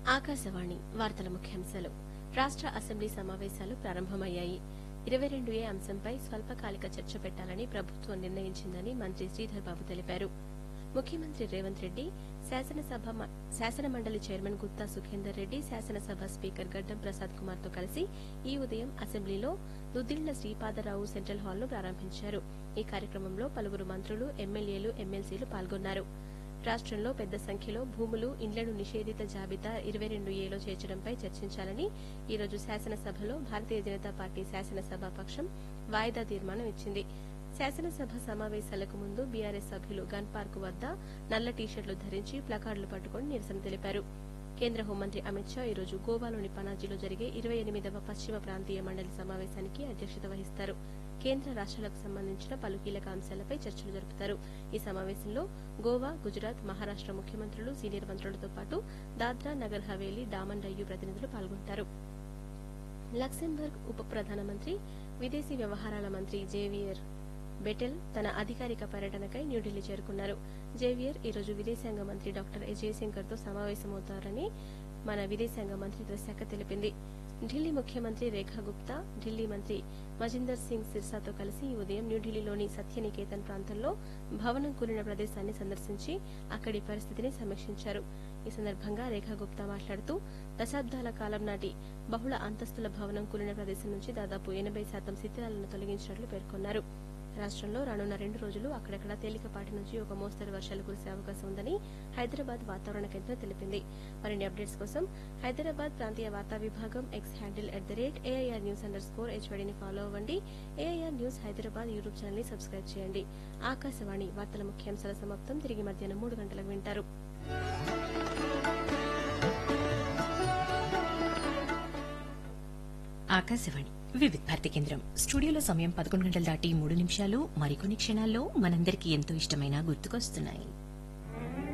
ఆకాశవాణి వార్తల ముఖ్యాంశాలు రాష్ట అసెంబ్లీ సమావేశాలు ప్రారంభమయ్యాయి ఇరవై రెండు ఏ అంశంపై స్వల్పకాలిక చర్చ పెట్టాలని ప్రభుత్వం నిర్ణయించిందని మంత్రి శ్రీధర్ బాబు తెలిపారు ముఖ్యమంత్రి రేవంత్ రెడ్డి శాసనసభ మ- శాసనమండలి చైర్మన్ గుత్తా సుఖేందర్ రెడ్డి శాసనసభ స్పీకర్ గడ్డం ప్రసాద్ కుమార్ తో కలిసి ఈ ఉదయం అసెంబ్లీలో దుద్దిళ్ల శ్రీపాదరావు సెంట్రల్ హాల్ను ప్రారంభించారు ఈ కార్యక్రమంలో పలువురు మంత్రులు ఎమ్మెల్యేలు ఎమ్మెల్సీలు పాల్గొన్నారు రాష్టంలో పెద్ద సంఖ్యలో భూములు ఇండ్లను నిషేధిత జాబితా ఇరవై రెండు ఏలో చేర్చడంపై చర్చించాలని ఈ రోజు శాసనసభలో భారతీయ జనతా పార్టీ శాసనసభ పక్షం వాయిదా తీర్మానం ఇచ్చింది శాసనసభ సమావేశాలకు ముందు బీఆర్ఎస్ సభ్యులు గన్ పార్క్ వద్ద నల్ల టీషర్ట్లు ధరించి ప్లకార్డులు పట్టుకుని నిరసన తెలిపారు కేంద్ర హోంమంత్రి అమిత్ షా ఈరోజు గోవాలోని పనాజీలో జరిగే ఇరవై ఎనిమిదవ పశ్చిమ ప్రాంతీయ మండలి సమావేశానికి అధ్యక్షత వహిస్తారు కేంద్ర రాష్ట్రాలకు సంబంధించిన పలు కీలక అంశాలపై చర్చలు జరుపుతారు ఈ సమావేశంలో గోవా గుజరాత్ మహారాష్ట ముఖ్యమంత్రులు సీనియర్ మంత్రులతో పాటు దాద్రా నగర్ హవేలీ డామన్ డయ్యూ ప్రతినిధులు పాల్గొంటారు లక్సెంబర్గ్ ఉప ప్రధానమంత్రి విదేశీ వ్యవహారాల మంత్రి జేవియర్ బెటెల్ తన అధికారిక పర్యటనకై న్యూఢిల్లీ చేరుకున్నారు జేవియర్ ఈ రోజు విదేశాంగ మంత్రి డాక్టర్ ఎస్ జయశంకర్ తో సమావేశమవుతారని మన విదేశాంగ మంత్రిత్వ శాఖ తెలిపింది ఢిల్లీ ముఖ్యమంత్రి రేఖా గుప్తా ఢిల్లీ మంత్రి మజిందర్ సింగ్ సిర్సాతో కలిసి ఈ ఉదయం న్యూఢిల్లీలోని సత్యనికేతన్ ప్రాంతంలో భవనం కూలిన ప్రదేశాన్ని సందర్శించి అక్కడి పరిస్థితిని సమీక్షించారు ఈ సందర్భంగా రేఖా గుప్తా మాట్లాడుతూ దశాబ్దాల కాలం నాటి బహుళ అంతస్తుల భవనం కూలిన ప్రదేశం నుంచి దాదాపు ఎనబై శాతం శిథిలాలను తొలగించినట్లు పేర్కొన్నారు రాష్టంలో రానున్న రెండు రోజులు అక్కడక్కడ తేలికపాటి నుంచి ఒక మోస్తరు వర్షాలు కురిసే అవకాశం ఉందని హైదరాబాద్ వాతావరణ కేంద్రం తెలిపింది మరిన్ని అప్డేట్స్ కోసం హైదరాబాద్ ప్రాంతీయ వార్తా విభాగం X handle at the rate AIR news underscore హెచ్వడిని ఫాలో అవ్వండి AIR news Hyderabad YouTube channel ని సబ్స్క్రైబ్ చేయండి ఆకాశవాణి వార్తల ముఖ్యాంశాల సమాప్తం తిరిగి మధ్యాహ్నం మూడు గంటలకు వింటారు ఆకాశవాణి వివిధ భారతి కేంద్రం స్టూడియోలో సమయం పదకొండు గంటలు దాటి మూడు నిమిషాలు మరికొన్ని క్షణాల్లో మనందరికీ ఎంతో ఇష్టమైన గుర్తుకొస్తున్నాయి